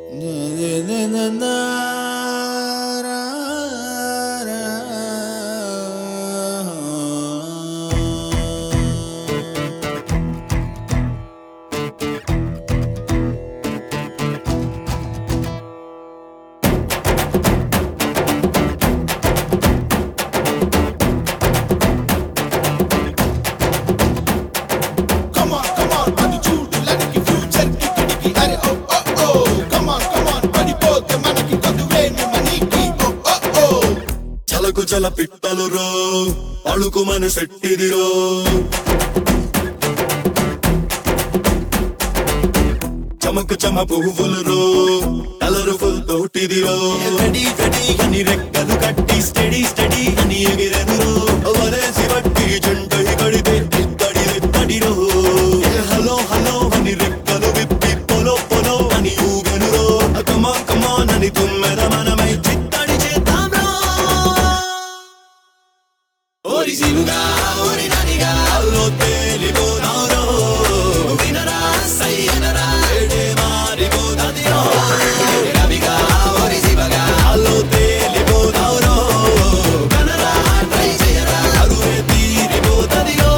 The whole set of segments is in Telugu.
Come on, come on, అది చూడు లనికి ఫ్యూచర్ కి కిటికీ అరే ఓ ఓ ఓ కమ్ ఆన్ కమ్ ఆన్ పడిపోతే మనకి కదువే మనీకి ఓ ఓ ఓ చలకు చల పిట్టలు రో అಳುకు మన శెట్టిదిరో చమకు చమ పువ్వులు రో కలర్ఫుల్ తోటిదిరో రెడీ రెడీ అని రెక్కలు కట్టి స్టడీ స్టడీ అని ఎగిరెను వలేసి బట్టి జంట కడితే ఇత్తడి ఇత్తడిరో హలో హలో అని రెక్కలు విప్పి పొలో పొలో అని ఊగెను రో కమా కమా అని తుమ్మెద మనమై చిత్తడి చేద్దాం రో ఓరిజినుగా ఓరిననిగా అల్లో తేలిపోనారో వినరా సయ్యనరా ఏడే మారిపోతాదిరో రవిగా ఓరిజివగా అల్లో తేలిపోనారో కనరా ట్రై చేయరా అరువే తీరిపోతాదిరో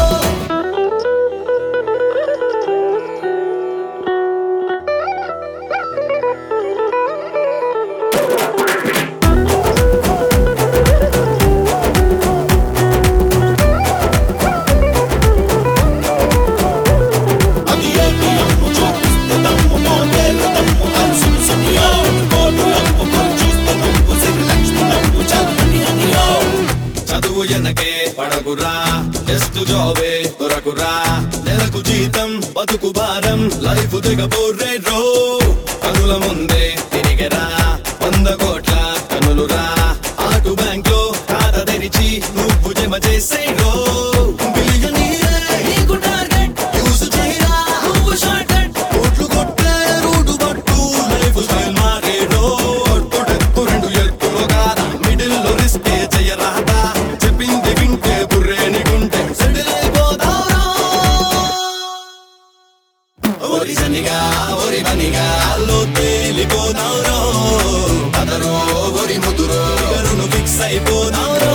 అది ఏంటి అమ్ము చూపిస్తే దమ్ము మోడేల దమ్ము అల్సు సునియో కోడు లంపు కొలు చూస్తే నువ్వు సిరి లక్ష్మి నవ్వు చల్లని అనియో చదువు ఎనకే పడకురా టెస్ట్ జాబే దొరకురా నెలకు జీతం బతుకు భారం లైఫ్ దిగబోర్రే రో కనుల ముందే తిరిగరా వంద కోట్ల కనులురా ఆటు బ్యాంక్ లో ఖాతా తెరిచి నువ్వు జమ చేసే రో బిలియనీరే నీకు టార్గెట్ యూస్ చేయరా నువ్వు షార్ట్ కట్ కోట్లు కొట్టే రూటు పట్టు లైఫ్ స్టైల్ మారే రో ఒట్టొడెత్తు రెండు ఎత్తులో కాదా మిడిల్ లో రిస్కే చేయరాదా చెప్పింది వింటే బుర్రేని గుంటే సెటిల్ అయిపోతావురా ఓరి సనిగా ఓరి బనిగా అల్లో తేలిపోనారో అదరో ఓరి ముదురో ఫిక్స్ అయిపోనారో